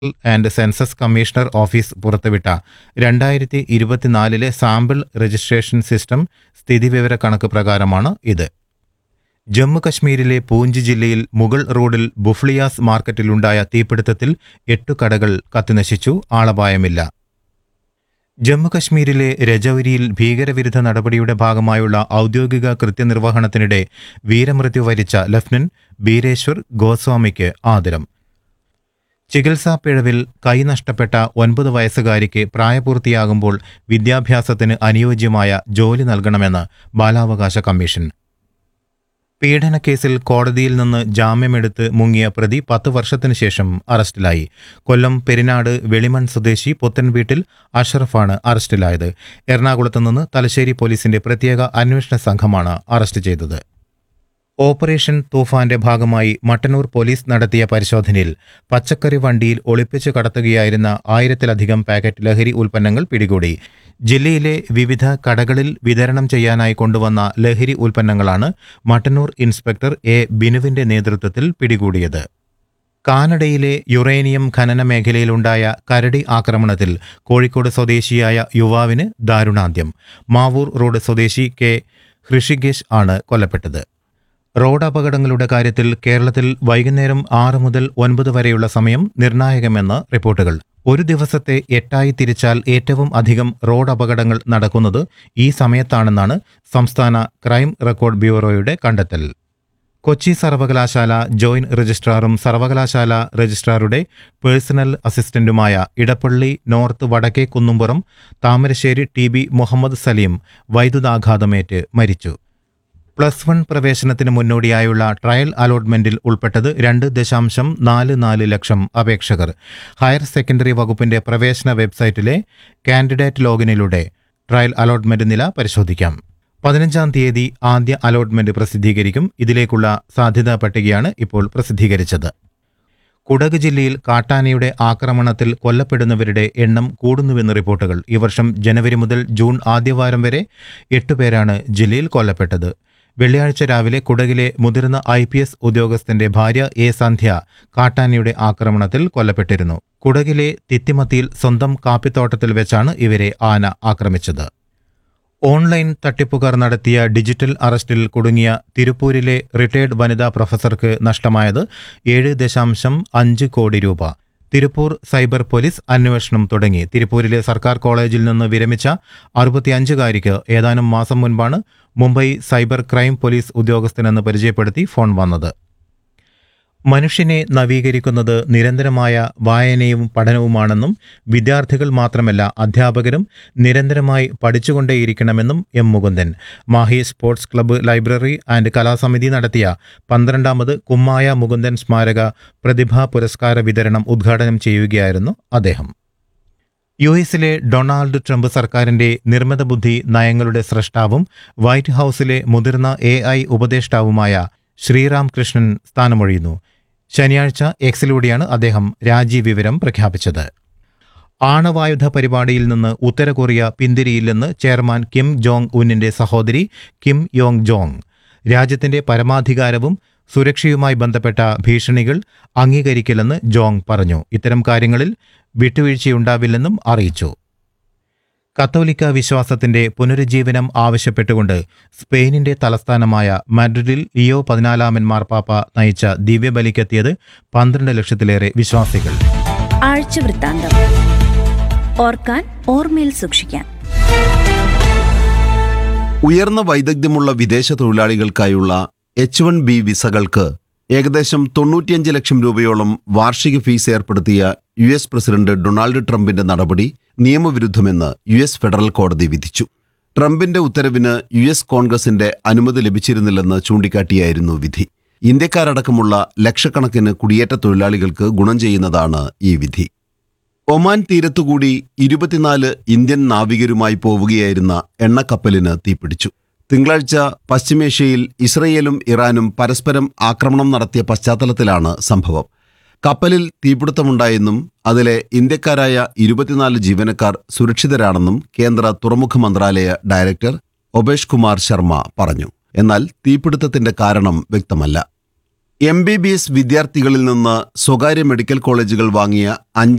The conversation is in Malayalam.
ആൻഡ് സെൻസസ് കമ്മീഷണർ ഓഫീസ് പുറത്തുവിട്ട രണ്ടായിരത്തി ഇരുപത്തിനാലിലെ സാമ്പിൾ രജിസ്ട്രേഷൻ സിസ്റ്റം സ്ഥിതിവിവര കണക്ക് പ്രകാരമാണ് ഇത് ജമ്മു കശ്മീരിലെ പൂഞ്ച് ജില്ലയിൽ മുഗൾ റോഡിൽ ബുഫ്ലിയാസ് മാർക്കറ്റിലുണ്ടായ തീപിടുത്തത്തിൽ എട്ടു കടകൾ കത്തിനശിച്ചു ആളപായമില്ല ജമ്മു കശ്മീരിലെ രജൌരിയിൽ ഭീകരവിരുദ്ധ നടപടിയുടെ ഭാഗമായുള്ള ഔദ്യോഗിക കൃത്യനിർവഹണത്തിനിടെ വീരമൃത്യു വരിച്ച ലഫ്റ്റനന്റ് ബീരേശ്വർ ഗോസ്വാമിക്ക് ആദരം ചികിത്സാ പിഴവിൽ കൈ നഷ്ടപ്പെട്ട ഒൻപത് വയസ്സുകാരിക്ക് പ്രായപൂർത്തിയാകുമ്പോൾ വിദ്യാഭ്യാസത്തിന് അനുയോജ്യമായ ജോലി നൽകണമെന്ന് ബാലാവകാശ കമ്മീഷൻ പീഡനക്കേസിൽ കോടതിയിൽ നിന്ന് ജാമ്യമെടുത്ത് മുങ്ങിയ പ്രതി പത്ത് വർഷത്തിനു ശേഷം അറസ്റ്റിലായി കൊല്ലം പെരിനാട് വെളിമൺ സ്വദേശി പുത്തൻവീട്ടിൽ അഷറഫാണ് അറസ്റ്റിലായത് എറണാകുളത്ത് നിന്ന് തലശ്ശേരി പോലീസിന്റെ പ്രത്യേക അന്വേഷണ സംഘമാണ് അറസ്റ്റ് ചെയ്തത് ഓപ്പറേഷൻ തൂഫാന്റെ ഭാഗമായി മട്ടന്നൂർ പോലീസ് നടത്തിയ പരിശോധനയിൽ പച്ചക്കറി വണ്ടിയിൽ ഒളിപ്പിച്ചു കടത്തുകയായിരുന്ന ആയിരത്തിലധികം പാക്കറ്റ് ലഹരി ഉൽപ്പന്നങ്ങൾ പിടികൂടി ജില്ലയിലെ വിവിധ കടകളിൽ വിതരണം ചെയ്യാനായി കൊണ്ടുവന്ന ലഹരി ഉൽപ്പന്നങ്ങളാണ് മട്ടന്നൂർ ഇൻസ്പെക്ടർ എ ബിനുവിന്റെ നേതൃത്വത്തിൽ പിടികൂടിയത് കാനഡയിലെ യുറേനിയം ഖനന മേഖലയിലുണ്ടായ കരടി ആക്രമണത്തിൽ കോഴിക്കോട് സ്വദേശിയായ യുവാവിന് ദാരുണാന്ത്യം മാവൂർ റോഡ് സ്വദേശി കെ ഹൃഷികേശ് ആണ് കൊല്ലപ്പെട്ടത് റോഡ് അപകടങ്ങളുടെ കാര്യത്തിൽ കേരളത്തിൽ വൈകുന്നേരം ആറ് മുതൽ ഒൻപത് വരെയുള്ള സമയം നിർണായകമെന്ന് റിപ്പോർട്ടുകൾ ഒരു ദിവസത്തെ എട്ടായി തിരിച്ചാൽ ഏറ്റവും അധികം റോഡ് അപകടങ്ങൾ നടക്കുന്നത് ഈ സമയത്താണെന്നാണ് സംസ്ഥാന ക്രൈം റെക്കോർഡ് ബ്യൂറോയുടെ കണ്ടെത്തൽ കൊച്ചി സർവകലാശാല ജോയിന്റ് രജിസ്ട്രാറും സർവകലാശാല രജിസ്ട്രാറുടെ പേഴ്സണൽ അസിസ്റ്റന്റുമായ Edappally north Vadakke Kunnumpuram Thamarassery T B Muhammad Saleem വൈദ്യുതാഘാതമേറ്റ് മരിച്ചു പ്ലസ് വൺ പ്രവേശനത്തിന് മുന്നോടിയായുള്ള ട്രയൽ അലോട്ട്മെന്റിൽ ഉൾപ്പെട്ടത് രണ്ട് ദശാംശം നാല് നാല് ലക്ഷം അപേക്ഷകർ ഹയർ സെക്കൻഡറി വകുപ്പിന്റെ പ്രവേശന വെബ്സൈറ്റിലെ കാൻഡിഡേറ്റ് ലോഗിനിലൂടെ ട്രയൽ അലോട്ട്മെന്റ് നില പരിശോധിക്കാം പതിനഞ്ചാം തീയതി ആദ്യ അലോട്ട്മെന്റ് പ്രസിദ്ധീകരിക്കും ഇതിലേക്കുള്ള സാധ്യതാ പട്ടികയാണ് ഇപ്പോൾ പ്രസിദ്ധീകരിച്ചത് കുടക് ജില്ലയിൽ കാട്ടാനയുടെ ആക്രമണത്തിൽ കൊല്ലപ്പെടുന്നവരുടെ എണ്ണം കൂടുന്നുവെന്ന് റിപ്പോർട്ടുകൾ ഈ വർഷം ജനുവരി മുതൽ ജൂൺ ആദ്യവാരം വരെ എട്ടുപേരാണ് ജില്ലയിൽ കൊല്ലപ്പെട്ടത് വെള്ളിയാഴ്ച രാവിലെ കുടകിലെ മുതിർന്ന ഐ പി എസ് ഉദ്യോഗസ്ഥന്റെ ഭാര്യ എ സന്ധ്യ കാട്ടാനയുടെ ആക്രമണത്തിൽ കൊല്ലപ്പെട്ടിരുന്നു കുടകിലെ തിത്തിമത്തിയിൽ സ്വന്തം കാപ്പിത്തോട്ടത്തിൽ വെച്ചാണ് ഇവരെ ആന ആക്രമിച്ചത് ഓൺലൈൻ തട്ടിപ്പുകാർ നടത്തിയ ഡിജിറ്റൽ അറസ്റ്റിൽ കുടുങ്ങിയ തിരുപ്പൂരിലെ റിട്ടയർഡ് വനിതാ പ്രൊഫസർക്ക് നഷ്ടമായത് ഏഴ് ദശാംശം അഞ്ച് കോടി രൂപ തിരുപ്പൂർ സൈബർ പോലീസ് അന്വേഷണം തുടങ്ങി തിരുപ്പൂരിലെ സർക്കാർ കോളേജിൽ നിന്ന് വിരമിച്ച അറുപത്തിയഞ്ചുകാരിക്ക് ഏതാനും മാസം മുൻപാണ് മുംബൈ സൈബർ ക്രൈം പോലീസ് ഉദ്യോഗസ്ഥനെന്ന് പരിചയപ്പെടുത്തി ഫോൺ വന്നത് മനുഷ്യനെ നവീകരിക്കുന്നത് നിരന്തരമായ വായനയും പഠനവുമാണെന്നും വിദ്യാർത്ഥികൾ മാത്രമല്ല അധ്യാപകരും നിരന്തരമായി പഠിച്ചുകൊണ്ടേയിരിക്കണമെന്നും M Mukundan Mahe sports club library and കലാസമിതി നടത്തിയ പന്ത്രണ്ടാമത് കുമ്മായ മുകുന്ദൻ സ്മാരക പ്രതിഭാ പുരസ്കാര വിതരണം ഉദ്ഘാടനം ചെയ്യുകയായിരുന്നു അദ്ദേഹം യു എസിലെ ഡൊണാൾഡ് ട്രംപ് സർക്കാരിന്റെ നിർമ്മിത ബുദ്ധി നയങ്ങളുടെ സ്രഷ്ടാവും വൈറ്റ് ഹൌസിലെ മുതിർന്ന എ ഐ ഉപദേഷ്ടാവുമായ ശ്രീറാം കൃഷ്ണൻ സ്ഥാനമൊഴിയുന്നു ശനിയാഴ്ച എക്സിലൂടെയാണ് അദ്ദേഹം രാജിവിവരം പ്രഖ്യാപിച്ചത് ആണവായുധ പരിപാടിയിൽ നിന്ന് ഉത്തര കൊറിയ പിന്തിരിയില്ലെന്ന് ചെയർമാൻ കിം ജോങ് ഉന്നിന്റെ സഹോദരി കിം യോങ് ജോങ് രാജ്യത്തിന്റെ പരമാധികാരവും സുരക്ഷയുമായി ബന്ധപ്പെട്ട ഭീഷണികൾ അംഗീകരിക്കില്ലെന്ന് ജോങ് പറഞ്ഞു ഇത്തരം കാര്യങ്ങളിൽ വിട്ടുവീഴ്ചയുണ്ടാവില്ലെന്നും അറിയിച്ചു കത്തോലിക്ക വിശ്വാസത്തിന്റെ പുനരുജ്ജീവനം ആവശ്യപ്പെട്ടുകൊണ്ട് സ്പെയിനിന്റെ തലസ്ഥാനമായ മാഡ്രിഡിൽ ലിയോ പതിനാലാമൻ മാർപ്പാപ്പ നയിച്ച ദിവ്യബലിക്കെത്തിയത് പന്ത്രണ്ട് ലക്ഷത്തിലേറെ വിശ്വാസികൾ ആഴ്ചവൃത്താന്തം ഓർക്കാൻ ഓർമ്മയിൽ സൂക്ഷിക്കാൻ ഉയർന്ന വൈദഗ്ധ്യമുള്ള വിദേശ തൊഴിലാളികൾക്കായുള്ള എച്ച് വൺ ബി വിസകൾക്ക് ഏകദേശം തൊണ്ണൂറ്റിയഞ്ച് ലക്ഷം രൂപയോളം വാർഷിക ഫീസ് ഏർപ്പെടുത്തിയ യു എസ് പ്രസിഡന്റ് ഡൊണാൾഡ് ട്രംപിന്റെ നടപടി നിയമവിരുദ്ധമെന്ന് യു എസ് ഫെഡറൽ കോടതി വിധിച്ചു ട്രംപിന്റെ ഉത്തരവിന് യു എസ് കോൺഗ്രസിന്റെ അനുമതി ലഭിച്ചിരുന്നില്ലെന്ന് ചൂണ്ടിക്കാട്ടിയായിരുന്നു വിധി ഇന്ത്യക്കാരടക്കമുള്ള ലക്ഷക്കണക്കിന് കുടിയേറ്റ തൊഴിലാളികൾക്ക് ഗുണം ചെയ്യുന്നതാണ് ഈ വിധി ഒമാൻ തീരത്തുകൂടി ഇരുപത്തിനാല് ഇന്ത്യൻ നാവികരുമായി പോവുകയായിരുന്ന എണ്ണക്കപ്പലിന് തീപിടിച്ചു തിങ്കളാഴ്ച പശ്ചിമേഷ്യയിൽ ഇസ്രയേലും ഇറാനും പരസ്പരം ആക്രമണം നടത്തിയ പശ്ചാത്തലത്തിലാണ് സംഭവം കപ്പലിൽ തീപിടുത്തമുണ്ടായെന്നും അതിലെ ഇന്ത്യക്കാരായ ഇരുപത്തിനാല് ജീവനക്കാർ സുരക്ഷിതരാണെന്നും കേന്ദ്ര തുറമുഖ മന്ത്രാലയ ഡയറക്ടർ ഒബേഷ് കുമാർ ശർമ്മ പറഞ്ഞു എന്നാൽ തീപിടുത്തത്തിന്റെ കാരണം വ്യക്തമല്ല എം ബി ബി എസ് വിദ്യാർത്ഥികളിൽ നിന്ന് സ്വകാര്യ മെഡിക്കൽ കോളേജുകൾ വാങ്ങിയ അഞ്ച്